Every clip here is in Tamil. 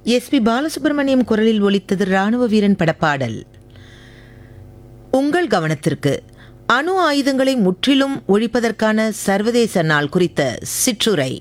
எஸ் பி பாலசுப்ரமணியம் குரலில் ஒலித்தது ராணுவ வீரன் படப்பாடல் உங்கள் கவனத்திற்கு அணு ஆயுதங்களை முற்றிலும் ஒழிப்பதற்கான சர்வதேச நாள் குறித்த சிற்றுரை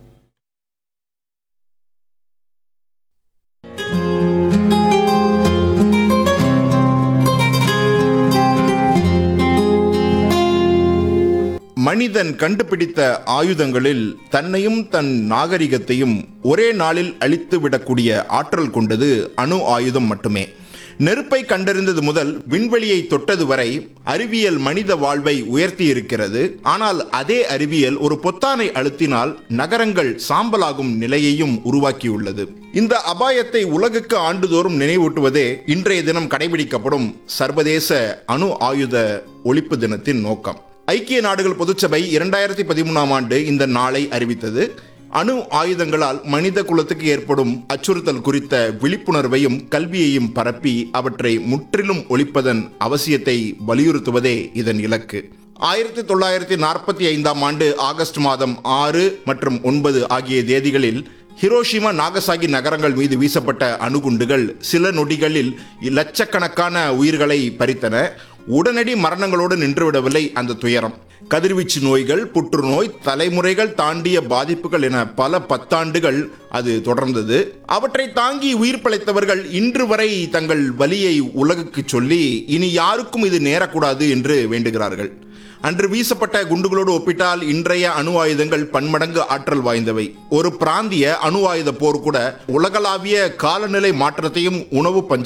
மனிதன் கண்டுபிடித்த ஆயுதங்களில் தன்னையும் தன் நாகரிகத்தையும் ஒரே நாளில் அழித்து விடக்கூடிய ஆற்றல் கொண்டது அணு ஆயுதம் மட்டுமே நெருப்பை கண்டறிந்தது முதல் விண்வெளியை தொட்டது வரை அறிவியல் மனித வாழ்வை உயர்த்தி இருக்கிறது ஆனால் அதே அறிவியல் ஒரு பொத்தானை அழுத்தினால் நகரங்கள் சாம்பலாகும் நிலையையும் உருவாக்கியுள்ளது இந்த அபாயத்தை உலகுக்கு ஆண்டுதோறும் நினைவூட்டுவதே இன்றைய தினம் கடைபிடிக்கப்படும் சர்வதேச அணு ஆயுத ஒழிப்பு தினத்தின் நோக்கம் ஐக்கிய நாடுகள் பொதுச்சபை இரண்டாயிரத்தி பதிமூணாம் ஆண்டு இந்த நாளை அறிவித்தது அணு ஆயுதங்களால் மனித குலத்துக்கு ஏற்படும் அச்சுறுத்தல் குறித்த விழிப்புணர்வையும் கல்வியையும் பரப்பி அவற்றை முற்றிலும் ஒழிப்பதன் அவசியத்தை வலியுறுத்துவதே இதன் இலக்கு ஆயிரத்தி தொள்ளாயிரத்தி நாற்பத்தி ஐந்தாம் ஆண்டு ஆகஸ்ட் மாதம் ஆறு மற்றும் ஒன்பது ஆகிய தேதிகளில் ஹிரோஷிமா நாகசாகி நகரங்கள் மீது வீசப்பட்ட அணுகுண்டுகள் சில நொடிகளில் லட்சக்கணக்கான உயிர்களை பறித்தன உடனடி மரணங்களோடு நின்றுவிடவில்லை அந்த துயரம் கதிர்வீச்சு நோய்கள் புற்றுநோய் தலைமுறைகள் தாண்டிய பாதிப்புகள் என பல பத்தாண்டுகள் அது தொடர்ந்தது அவற்றை தாங்கி உயிர் பிழைத்தவர்கள் இன்று வரை தங்கள் வலியை உலகுக்கு சொல்லி இனி யாருக்கும் இது நேரக்கூடாது என்று வேண்டுகிறார்கள் அன்று வீசப்பட்ட குண்டுகளோடு ஒப்பிட்டால் இன்றைய அணு ஆயுதங்கள் பன்மடங்கு ஆற்றல் வாய்ந்தவை ஒரு பிராந்திய அணு ஆயுத போர் கூட உலகளாவிய காலநிலை மாற்றத்தையும் உணவு பஞ்ச